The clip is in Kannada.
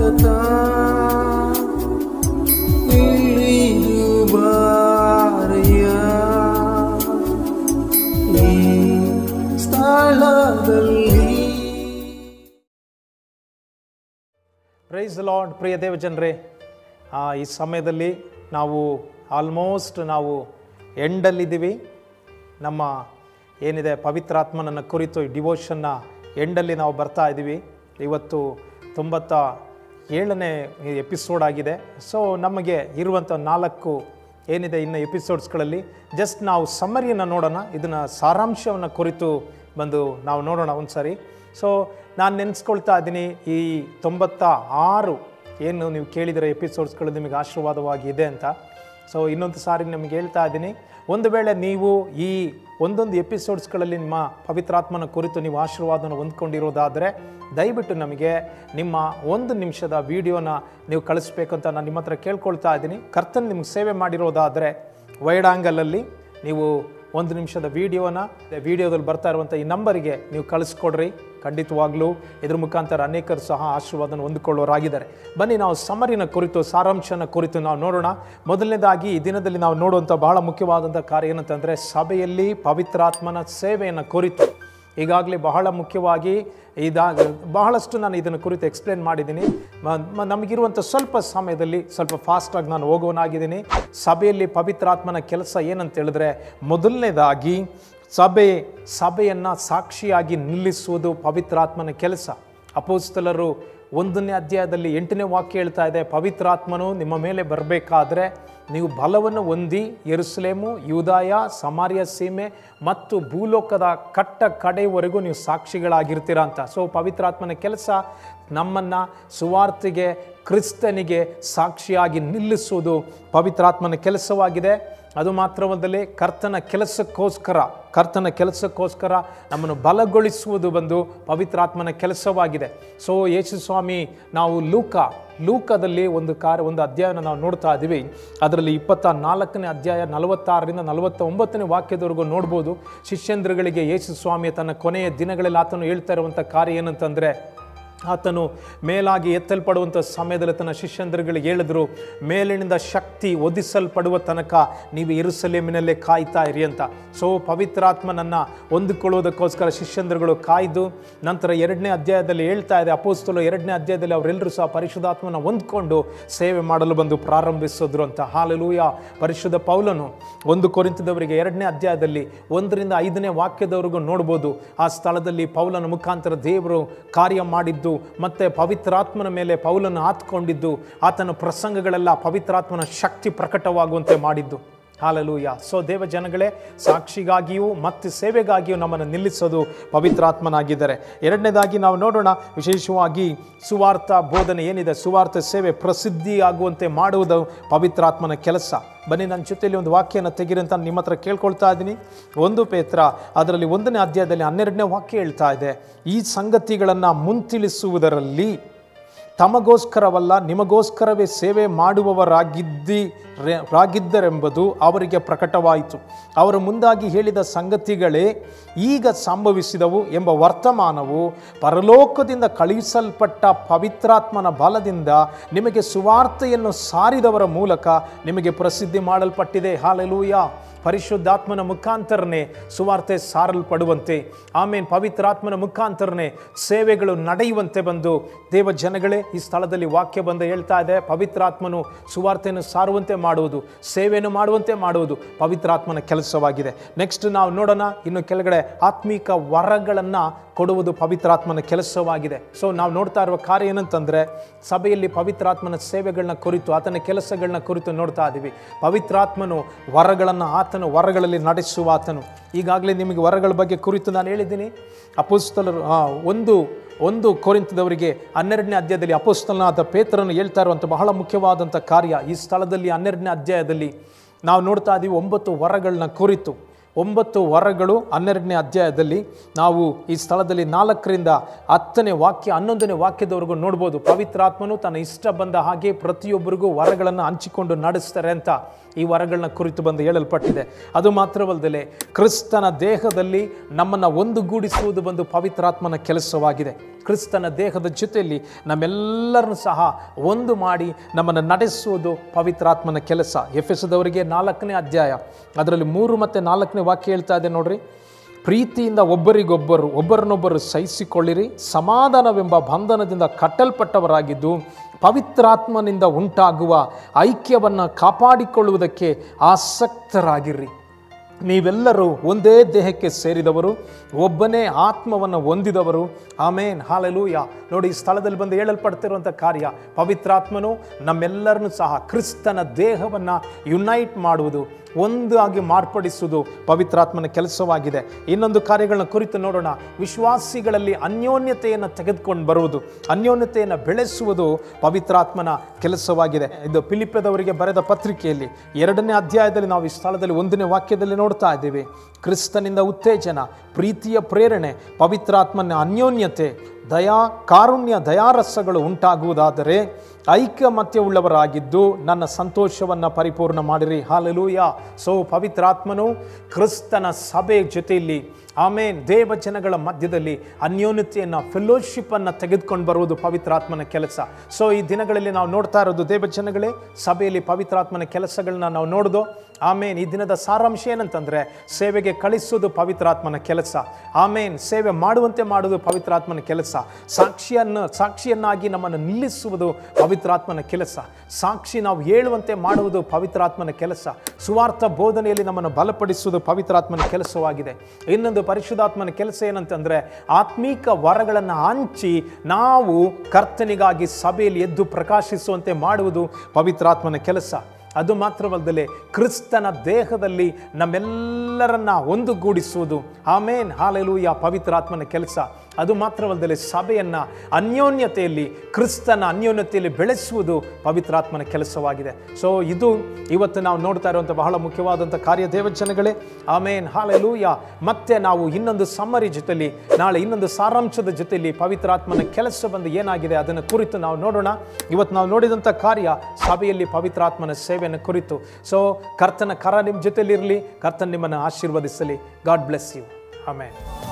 ಸತ ಇಳಿದು ಬಾರಯ್ಯ ಈ ಸ್ಥಳದಲ್ಲಿ ಪ್ರೈಸ್ ಲಾರ್ಡ್ ಪ್ರಿಯ ದೇವ ಜನರೇ ಈ ಸಮಯದಲ್ಲಿ ನಾವು ಆಲ್ಮೋಸ್ಟ್ ನಾವು ಎಂಡಲ್ಲಿದ್ದೀವಿ ನಮ್ಮ ಏನಿದೆ ಪವಿತ್ರಾತ್ಮನನ್ನ ಕುರಿತು ಡಿವೋಷನ್ನ ಎಂಡಲ್ಲಿ ನಾವು ಬರ್ತಾ ಇದ್ದೀವಿ ಇವತ್ತು ತೊಂಬತ್ತ ಏಳನೇ ಎಪಿಸೋಡ್ ಆಗಿದೆ ಸೊ ನಮಗೆ ಇರುವಂಥ ನಾಲ್ಕು ಏನಿದೆ ಇನ್ನು ಎಪಿಸೋಡ್ಸ್ಗಳಲ್ಲಿ ಜಸ್ಟ್ ನಾವು ಸಮ್ಮರಿಯನ್ನು ನೋಡೋಣ ಇದನ್ನು ಸಾರಾಂಶವನ್ನು ಕುರಿತು ಬಂದು ನಾವು ನೋಡೋಣ ಒಂದು ಸಾರಿ ಸೊ ನಾನು ನೆನೆಸ್ಕೊಳ್ತಾ ಇದ್ದೀನಿ ಈ ತೊಂಬತ್ತ ಆರು ಏನು ನೀವು ಕೇಳಿದಿರೋ ಎಪಿಸೋಡ್ಸ್ಗಳು ನಿಮಗೆ ಆಶೀರ್ವಾದವಾಗಿದೆ ಅಂತ ಸೊ ಇನ್ನೊಂದು ಸಾರಿ ನಿಮಗೆ ಹೇಳ್ತಾ ಇದ್ದೀನಿ ಒಂದು ವೇಳೆ ನೀವು ಈ ಒಂದೊಂದು ಎಪಿಸೋಡ್ಸ್ಗಳಲ್ಲಿ ನಿಮ್ಮ ಪವಿತ್ರಾತ್ಮನ ಕುರಿತು ನೀವು ಆಶೀರ್ವಾದನ ಹೊಂದ್ಕೊಂಡಿರೋದಾದರೆ ದಯವಿಟ್ಟು ನಮಗೆ ನಿಮ್ಮ ಒಂದು ನಿಮಿಷದ ವಿಡಿಯೋನ ನೀವು ಕಳಿಸ್ಬೇಕಂತ ನಾನು ನಿಮ್ಮ ಹತ್ರ ಕೇಳ್ಕೊಳ್ತಾ ಇದ್ದೀನಿ ಕರ್ತನ್ ನಿಮ್ಗೆ ಸೇವೆ ಮಾಡಿರೋದಾದರೆ ವೈಡ್ ಆ್ಯಂಗಲಲ್ಲಿ ನೀವು ಒಂದು ನಿಮಿಷದ ವಿಡಿಯೋನ ವಿಡಿಯೋದಲ್ಲಿ ಬರ್ತಾ ಇರುವಂಥ ಈ ನಂಬರಿಗೆ ನೀವು ಕಳಿಸ್ಕೊಡ್ರಿ ಖಂಡಿತವಾಗ್ಲೂ ಇದ್ರ ಮುಖಾಂತರ ಅನೇಕರು ಸಹ ಆಶೀರ್ವಾದನ ಹೊಂದಿಕೊಳ್ಳೋರಾಗಿದ್ದಾರೆ ಬನ್ನಿ ನಾವು ಸಮರಿನ ಕುರಿತು ಸಾರಾಂಶನ ಕುರಿತು ನಾವು ನೋಡೋಣ ಮೊದಲನೇದಾಗಿ ಈ ದಿನದಲ್ಲಿ ನಾವು ನೋಡುವಂಥ ಬಹಳ ಮುಖ್ಯವಾದಂಥ ಕಾರ್ಯ ಏನಂತಂದರೆ ಸಭೆಯಲ್ಲಿ ಪವಿತ್ರಾತ್ಮನ ಸೇವೆಯನ್ನು ಕುರಿತು ಈಗಾಗಲೇ ಬಹಳ ಮುಖ್ಯವಾಗಿ ಇದಾಗ ಬಹಳಷ್ಟು ನಾನು ಇದನ್ನು ಕುರಿತು ಎಕ್ಸ್ಪ್ಲೇನ್ ಮಾಡಿದ್ದೀನಿ ಮ- ಮ- ನಮಗಿರುವಂಥ ಸ್ವಲ್ಪ ಸಮಯದಲ್ಲಿ ಸ್ವಲ್ಪ ಫಾಸ್ಟಾಗಿ ನಾನು ಹೋಗೋನಾಗಿದ್ದೀನಿ ಸಭೆಯಲ್ಲಿ ಪವಿತ್ರಾತ್ಮನ ಕೆಲಸ ಏನಂತ ಹೇಳಿದ್ರೆ ಮೊದಲನೇದಾಗಿ ಸಭೆ ಸಭೆಯನ್ನು ಸಾಕ್ಷಿಯಾಗಿ ನಿಲ್ಲಿಸುವುದು ಪವಿತ್ರಾತ್ಮನ ಕೆಲಸ ಅಪೋಸ್ತಲರು ಒಂದನೇ ಅಧ್ಯಾಯದಲ್ಲಿ ಎಂಟನೇ ವಾಕ್ಯ ಹೇಳ್ತಾ ಇದೆ ಪವಿತ್ರಾತ್ಮನು ನಿಮ್ಮ ಮೇಲೆ ಬರಬೇಕಾದ್ರೆ ನೀವು ಬಲವನ್ನು ಹೊಂದಿ ಯೆರೂಸಲೇಮು ಯೂದಾಯ ಸಮಾರ್ಯ ಸೀಮೆ ಮತ್ತು ಭೂಲೋಕದ ಕಟ್ಟ ಕಡೆಯವರೆಗೂ ನೀವು ಸಾಕ್ಷಿಗಳಾಗಿರ್ತೀರ ಅಂತ ಸೊ ಪವಿತ್ರಾತ್ಮನ ಕೆಲಸ ನಮ್ಮನ್ನು ಸುವಾರ್ತೆಗೆ ಕ್ರಿಸ್ತನಿಗೆ ಸಾಕ್ಷಿಯಾಗಿ ನಿಲ್ಲಿಸುವುದು ಪವಿತ್ರಾತ್ಮನ ಕೆಲಸವಾಗಿದೆ ಅದು ಮಾತ್ರವಲ್ಲದೆ ಕರ್ತನ ಕೆಲಸಕ್ಕೋಸ್ಕರ ಕರ್ತನ ಕೆಲಸಕ್ಕೋಸ್ಕರ ನಮ್ಮನ್ನು ಬಲಗೊಳಿಸುವುದು ಬಂದು ಪವಿತ್ರಾತ್ಮನ ಕೆಲಸವಾಗಿದೆ ಸೊ ಯೇಸು ಸ್ವಾಮಿ ನಾವು ಲೂಕ ಲೂಕದಲ್ಲಿ ಒಂದು ಕಾರ್ಯ ಒಂದು ಅಧ್ಯಾಯನ ನಾವು ನೋಡ್ತಾ ಇದ್ದೀವಿ ಅದರಲ್ಲಿ ಇಪ್ಪತ್ತ ನಾಲ್ಕನೇ ಅಧ್ಯಾಯ ನಲವತ್ತಾರರಿಂದ ನಲವತ್ತ ಒಂಬತ್ತನೇ ವಾಕ್ಯದವರೆಗೂ ನೋಡ್ಬೋದು ಶಿಷ್ಯಂದ್ರಗಳಿಗೆ ಯೇಸು ಸ್ವಾಮಿ ತನ್ನ ಕೊನೆಯ ದಿನಗಳಲ್ಲಿ ಆತನು ಹೇಳ್ತಾ ಇರುವಂಥ ಕಾರ್ಯ ಏನಂತಂದರೆ ಆತನು ಮೇಲಾಗಿ ಎತ್ತಲ್ಪಡುವಂಥ ಸಮಯದಲ್ಲಿ ತನ್ನ ಶಿಷ್ಯಂದ್ರಗಳಿಗೆ ಹೇಳಿದ್ರು ಮೇಲಿನಿಂದ ಶಕ್ತಿ ಒದಿಸಲ್ಪಡುವ ತನಕ ನೀವು ಇರುಸಲೇಮಿನಲ್ಲೇ ಕಾಯ್ತಾ ಇರಿ ಅಂತ ಸೊ ಪವಿತ್ರಾತ್ಮನನ್ನು ಹೊಂದಿಕೊಳ್ಳುವುದಕ್ಕೋಸ್ಕರ ಶಿಷ್ಯಂದ್ರಗಳು ಕಾಯ್ದು ನಂತರ ಎರಡನೇ ಅಧ್ಯಾಯದಲ್ಲಿ ಹೇಳ್ತಾ ಇದೆ ಅಪೋಸ್ತಲು ಎರಡನೇ ಅಧ್ಯಾಯದಲ್ಲಿ ಅವರೆಲ್ಲರೂ ಸಹ ಪರಿಶುದ್ಧಾತ್ಮನ ಹೊಂದ್ಕೊಂಡು ಸೇವೆ ಮಾಡಲು ಬಂದು ಪ್ರಾರಂಭಿಸಿದ್ರು ಅಂತ ಹಾಲಲೂಯ ಪರಿಶುದ್ಧ ಪೌಲನು ಒಂದು ಕೊರಿಂತದವರಿಗೆ ಎರಡನೇ ಅಧ್ಯಾಯದಲ್ಲಿ ಒಂದರಿಂದ ಐದನೇ ವಾಕ್ಯದವರೆಗೂ ನೋಡ್ಬೋದು ಆ ಸ್ಥಳದಲ್ಲಿ ಪೌಲನ ಮುಖಾಂತರ ದೇವರು ಕಾರ್ಯ ಮಾಡಿದ್ದು ಮತ್ತೆ ಪವಿತ್ರಾತ್ಮನ ಮೇಲೆ ಪೌಲನ್ನು ಆತ್ಕೊಂಡಿದ್ದು ಆತನ ಪ್ರಸಂಗಗಳೆಲ್ಲ ಪವಿತ್ರಾತ್ಮನ ಶಕ್ತಿ ಪ್ರಕಟವಾಗುವಂತೆ ಮಾಡಿದ್ದು ಹಾಲಲೂಯ ಸೊ ದೇವ ಜನಗಳೇ ಸಾಕ್ಷಿಗಾಗಿಯೂ ಮತ್ತು ಸೇವೆಗಾಗಿಯೂ ನಮ್ಮನ್ನು ನಿಲ್ಲಿಸೋದು ಪವಿತ್ರಾತ್ಮನಾಗಿದ್ದಾರೆ ಎರಡನೇದಾಗಿ ನಾವು ನೋಡೋಣ ವಿಶೇಷವಾಗಿ ಸುವಾರ್ಥ ಬೋಧನೆ ಏನಿದೆ ಸುವಾರ್ಥ ಸೇವೆ ಪ್ರಸಿದ್ಧಿಯಾಗುವಂತೆ ಮಾಡುವುದು ಪವಿತ್ರಾತ್ಮನ ಕೆಲಸ ಬನ್ನಿ ನನ್ನ ಜೊತೆಯಲ್ಲಿ ಒಂದು ವಾಕ್ಯನ ತೆಗಿರಿ ಅಂತ ನಿಮ್ಮ ಹತ್ರ ಕೇಳ್ಕೊಳ್ತಾ ಇದ್ದೀನಿ ಒಂದು ಪೇತ್ರ ಅದರಲ್ಲಿ ಒಂದನೇ ಅಧ್ಯಾಯದಲ್ಲಿ ಹನ್ನೆರಡನೇ ವಾಕ್ಯ ಹೇಳ್ತಾ ಇದೆ ಈ ಸಂಗತಿಗಳನ್ನು ಮುಂತಿಳಿಸುವುದರಲ್ಲಿ ತಮಗೋಸ್ಕರವಲ್ಲ ನಿಮಗೋಸ್ಕರವೇ ಸೇವೆ ಮಾಡುವವರಾಗಿದ್ದಿ ರೆ- ರಾಗಿದ್ದರೆಂಬುದು ಅವರಿಗೆ ಪ್ರಕಟವಾಯಿತು ಅವರು ಮುಂದಾಗಿ ಹೇಳಿದ ಸಂಗತಿಗಳೇ ಈಗ ಸಂಭವಿಸಿದವು ಎಂಬ ವರ್ತಮಾನವು ಪರಲೋಕದಿಂದ ಕಳುಹಿಸಲ್ಪಟ್ಟ ಪವಿತ್ರಾತ್ಮನ ಬಲದಿಂದ ನಿಮಗೆ ಸುವಾರ್ತೆಯನ್ನು ಸಾರಿದವರ ಮೂಲಕ ನಿಮಗೆ ಪ್ರಸಿದ್ಧಿ ಮಾಡಲ್ಪಟ್ಟಿದೆ ಹಾಲೆಲೂಯ ಪರಿಶುದ್ಧಾತ್ಮನ ಮುಖಾಂತರನೇ ಸುವಾರ್ತೆ ಸಾರಲ್ಪಡುವಂತೆ ಆಮೇಲೆ ಪವಿತ್ರಾತ್ಮನ ಮುಖಾಂತರನೇ ಸೇವೆಗಳು ನಡೆಯುವಂತೆ ಬಂದು ದೇವ ಜನಗಳೇ ಈ ಸ್ಥಳದಲ್ಲಿ ವಾಕ್ಯ ಬಂದು ಹೇಳ್ತಾ ಇದೆ ಪವಿತ್ರಾತ್ಮನು ಸುವಾರ್ತೆಯನ್ನು ಸಾರುವಂತೆ ಮಾಡುವುದು ಸೇವೆಯನ್ನು ಮಾಡುವಂತೆ ಮಾಡುವುದು ಪವಿತ್ರಾತ್ಮನ ಕೆಲಸವಾಗಿದೆ ನೆಕ್ಸ್ಟ್ ನಾವು ನೋಡೋಣ ಇನ್ನು ಕೆಳಗಡೆ ಆತ್ಮೀಕ ವರಗಳನ್ನು ಕೊಡುವುದು ಪವಿತ್ರಾತ್ಮನ ಕೆಲಸವಾಗಿದೆ ಸೊ ನಾವು ನೋಡ್ತಾ ಇರುವ ಕಾರ್ಯ ಏನಂತಂದರೆ ಸಭೆಯಲ್ಲಿ ಪವಿತ್ರಾತ್ಮನ ಸೇವೆಗಳನ್ನ ಕುರಿತು ಆತನ ಕೆಲಸಗಳನ್ನ ಕುರಿತು ನೋಡ್ತಾ ಇದ್ದೀವಿ ಪವಿತ್ರಾತ್ಮನು ವರಗಳನ್ನು ಆತನು ವರಗಳಲ್ಲಿ ನಡೆಸುವ ಆತನು ಈಗಾಗಲೇ ನಿಮಗೆ ವರಗಳ ಬಗ್ಗೆ ಕುರಿತು ನಾನು ಹೇಳಿದ್ದೀನಿ ಅಪೋಸ್ತಲರು ಆ, ಒಂದು ಒಂದು ಕೊರಿಂತದವರಿಗೆ ಹನ್ನೆರಡನೇ ಅಧ್ಯಾಯದಲ್ಲಿ ಅಪೋಸ್ತಲನಾದ ಪೇತ್ರನು ಹೇಳ್ತಾ ಇರುವಂಥ ಬಹಳ ಮುಖ್ಯವಾದಂಥ ಕಾರ್ಯ ಈ ಸ್ಥಳದಲ್ಲಿ ಹನ್ನೆರಡನೇ ಅಧ್ಯಾಯದಲ್ಲಿ ನಾವು ನೋಡ್ತಾ ಇದ್ದೀವಿ ಒಂಬತ್ತು ವರಗಳನ್ನ ಕುರಿತು ಒಂಬತ್ತು ವರಗಳು ಹನ್ನೆರಡನೇ ಅಧ್ಯಾಯದಲ್ಲಿ ನಾವು ಈ ಸ್ಥಳದಲ್ಲಿ ನಾಲ್ಕರಿಂದ ಹತ್ತನೇ ವಾಕ್ಯ ಹನ್ನೊಂದನೇ ವಾಕ್ಯದವರೆಗೂ ನೋಡ್ಬೋದು ಪವಿತ್ರಾತ್ಮನು ತನ್ನ ಇಷ್ಟ ಬಂದ ಹಾಗೆ ಪ್ರತಿಯೊಬ್ಬರಿಗೂ ವರಗಳನ್ನು ಹಂಚಿಕೊಂಡು ನಡೆಸ್ತಾರೆ ಅಂತ ಈ ವರಗಳನ್ನ ಕುರಿತು ಬಂದು ಹೇಳಲ್ಪಟ್ಟಿದೆ ಅದು ಮಾತ್ರವಲ್ಲದೆ ಕ್ರಿಸ್ತನ ದೇಹದಲ್ಲಿ ನಮ್ಮನ್ನು ಒಂದುಗೂಡಿಸುವುದು ಬಂದು ಪವಿತ್ರಾತ್ಮನ ಕೆಲಸವಾಗಿದೆ ಕ್ರಿಸ್ತನ ದೇಹದ ಜೊತೆಯಲ್ಲಿ ನಮ್ಮೆಲ್ಲರನ್ನು ಸಹ ಒಂದು ಮಾಡಿ ನಮ್ಮನ್ನು ನಡೆಸುವುದು ಪವಿತ್ರಾತ್ಮನ ಕೆಲಸ ಎಫ್ ಎಸ್ದವರಿಗೆ ನಾಲ್ಕನೇ ಅಧ್ಯಾಯ ಅದರಲ್ಲಿ ಮೂರು ಮತ್ತು ನಾಲ್ಕನೇ ವಾಕ್ಯ ಹೇಳ್ತಾ ಇದೆ ನೋಡ್ರಿ ಪ್ರೀತಿಯಿಂದ ಒಬ್ಬರಿಗೊಬ್ಬರು ಒಬ್ಬರನ್ನೊಬ್ಬರು ಸಹಿಸಿಕೊಳ್ಳಿರಿ ಸಮಾಧಾನವೆಂಬ ಬಂಧನದಿಂದ ಕಟ್ಟಲ್ಪಟ್ಟವರಾಗಿದ್ದು ಪವಿತ್ರಾತ್ಮನಿಂದ ಉಂಟಾಗುವ ಐಕ್ಯವನ್ನು ಕಾಪಾಡಿಕೊಳ್ಳುವುದಕ್ಕೆ ಆಸಕ್ತರಾಗಿರ್ರಿ ನೀವೆಲ್ಲರೂ ಒಂದೇ ದೇಹಕ್ಕೆ ಸೇರಿದವರು ಒಬ್ಬನೇ ಆತ್ಮವನ್ನು ಹೊಂದಿದವರು ಆಮೇನ್ ಹಾಲೆಲೂಯ ನೋಡಿ ಈ ಸ್ಥಳದಲ್ಲಿ ಬಂದು ಹೇಳಲ್ಪಡ್ತಿರುವಂಥ ಕಾರ್ಯ ಪವಿತ್ರಾತ್ಮನು ನಮ್ಮೆಲ್ಲರನ್ನು ಸಹ ಕ್ರಿಸ್ತನ ದೇಹವನ್ನು ಯುನೈಟ್ ಮಾಡುವುದು ಒಂದಾಗಿ ಮಾರ್ಪಡಿಸುವುದು ಪವಿತ್ರಾತ್ಮನ ಕೆಲಸವಾಗಿದೆ ಇನ್ನೊಂದು ಕಾರ್ಯಗಳನ್ನ ಕುರಿತು ನೋಡೋಣ ವಿಶ್ವಾಸಿಗಳಲ್ಲಿ ಅನ್ಯೋನ್ಯತೆಯನ್ನು ತೆಗೆದುಕೊಂಡು ಬರುವುದು ಅನ್ಯೋನ್ಯತೆಯನ್ನು ಬೆಳೆಸುವುದು ಪವಿತ್ರಾತ್ಮನ ಕೆಲಸವಾಗಿದೆ ಇದು ಫಿಲಿಪ್ಪದವರಿಗೆ ಬರೆದ ಪತ್ರಿಕೆಯಲ್ಲಿ ಎರಡನೇ ಅಧ್ಯಾಯದಲ್ಲಿ ನಾವು ಈ ಸ್ಥಳದಲ್ಲಿ ಒಂದನೇ ವಾಕ್ಯದಲ್ಲಿ ನೋಡ್ತಾ ಇದ್ದೇವೆ ಕ್ರಿಸ್ತನಿಂದ ಉತ್ತೇಜನ ಪ್ರೀತಿಯ ಪ್ರೇರಣೆ ಪವಿತ್ರಾತ್ಮನ ಅನ್ಯೋನ್ಯತೆ ದಯಾ ಕಾರುಣ್ಯ ದಯಾರಸಗಳು ಉಂಟಾಗುವುದಾದರೆ ಐಕ್ಯಮತ್ಯವುಳ್ಳವರಾಗಿದ್ದು ನನ್ನ ಸಂತೋಷವನ್ನು ಪರಿಪೂರ್ಣ ಮಾಡಿರಿ ಹಾಲೆಲೂಯ ಸೊ ಪವಿತ್ರಾತ್ಮನು ಕ್ರಿಸ್ತನ ಸಭೆ ಜೊತೆಯಲ್ಲಿ ಆಮೇನ್ ದೇವಜನಗಳ ಮಧ್ಯದಲ್ಲಿ ಅನ್ಯೋನ್ಯತೆಯನ್ನು ಫೆಲೋಶಿಪ್ಪನ್ನು ತೆಗೆದುಕೊಂಡು ಬರುವುದು ಪವಿತ್ರಾತ್ಮನ ಕೆಲಸ ಸೊ ಈ ದಿನಗಳಲ್ಲಿ ನಾವು ನೋಡ್ತಾ ಇರೋದು ದೇವಜನಗಳೇ ಸಭೆಯಲ್ಲಿ ಪವಿತ್ರಾತ್ಮನ ಕೆಲಸಗಳನ್ನ ನಾವು ನೋಡೋದು ಆಮೇನ್ ಈ ದಿನದ ಸಾರಾಂಶ ಏನಂತಂದರೆ ಸೇವೆಗೆ ಕಳಿಸೋದು ಪವಿತ್ರಾತ್ಮನ ಕೆಲಸ ಆಮೇನ್ ಸೇವೆ ಮಾಡುವಂತೆ ಮಾಡೋದು ಪವಿತ್ರಾತ್ಮನ ಕೆಲಸ ಸಾಕ್ಷಿಯನ್ನು ಸಾಕ್ಷಿಯನ್ನಾಗಿ ನಮ್ಮನ್ನು ನಿಲ್ಲಿಸುವುದು ಪವಿತ್ರಾತ್ಮನ ಕೆಲಸ ಸಾಕ್ಷಿ ನಾವು ಹೇಳುವಂತೆ ಮಾಡುವುದು ಪವಿತ್ರಾತ್ಮನ ಕೆಲಸ ಸುವಾರ್ಥ ಬೋಧನೆಯಲ್ಲಿ ನಮ್ಮನ್ನು ಬಲಪಡಿಸುವುದು ಪವಿತ್ರಾತ್ಮನ ಕೆಲಸವಾಗಿದೆ ಇನ್ನೊಂದು ಪರಿಶುದ್ಧಾತ್ಮನ ಕೆಲಸ ಏನಂತಂದರೆ ಆತ್ಮೀಕ ವರಗಳನ್ನು ಹಂಚಿ ನಾವು ಕರ್ತನಿಗಾಗಿ ಸಭೆಯಲ್ಲಿ ಎದ್ದು ಪ್ರಕಾಶಿಸುವಂತೆ ಮಾಡುವುದು ಪವಿತ್ರಾತ್ಮನ ಕೆಲಸ ಅದು ಮಾತ್ರವಲ್ಲದೆ ಕ್ರಿಸ್ತನ ದೇಹದಲ್ಲಿ ನಮ್ಮೆಲ್ಲರನ್ನ ಒಂದುಗೂಡಿಸುವುದು ಆಮೇನ್ ಹಾಲೆಲೂಯ ಪವಿತ್ರಾತ್ಮನ ಕೆಲಸ ಅದು ಮಾತ್ರವಲ್ಲದೆ ಸಭೆಯನ್ನು ಅನ್ಯೋನ್ಯತೆಯಲ್ಲಿ ಕ್ರಿಸ್ತನ ಅನ್ಯೋನ್ಯತೆಯಲ್ಲಿ ಬೆಳೆಸುವುದು ಪವಿತ್ರಾತ್ಮನ ಕೆಲಸವಾಗಿದೆ ಸೊ ಇದು ಇವತ್ತು ನಾವು ನೋಡ್ತಾ ಇರುವಂಥ ಬಹಳ ಮುಖ್ಯವಾದಂಥ ಕಾರ್ಯ ದೇವಜನಗಳೇ ಆಮೇನ್ ಹಾಲೆಲೂಯ ಮತ್ತೆ ನಾವು ಇನ್ನೊಂದು ಸಮ್ಮರಿ ಜೊತೆಲಿ ನಾಳೆ ಇನ್ನೊಂದು ಸಾರಾಂಶದ ಜೊತೆಲಿ ಪವಿತ್ರಾತ್ಮನ ಕೆಲಸ ಬಂದು ಏನಾಗಿದೆ ಅದನ್ನು ಕುರಿತು ನಾವು ನೋಡೋಣ ಇವತ್ತು ನಾವು ನೋಡಿದಂಥ ಕಾರ್ಯ ಸಭೆಯಲ್ಲಿ ಪವಿತ್ರಾತ್ಮನ ಸೇವೆಯನ್ನು ಕುರಿತು ಸೊ ಕರ್ತನ ಕರ ನಿಮ್ಮ ಜೊತೆಲಿರಲಿ ಕರ್ತನ್ ನಿಮ್ಮನ್ನು ಆಶೀರ್ವದಿಸಲಿ ಗಾಡ್ ಬ್ಲೆಸ್ ಯು ಆಮೇನ್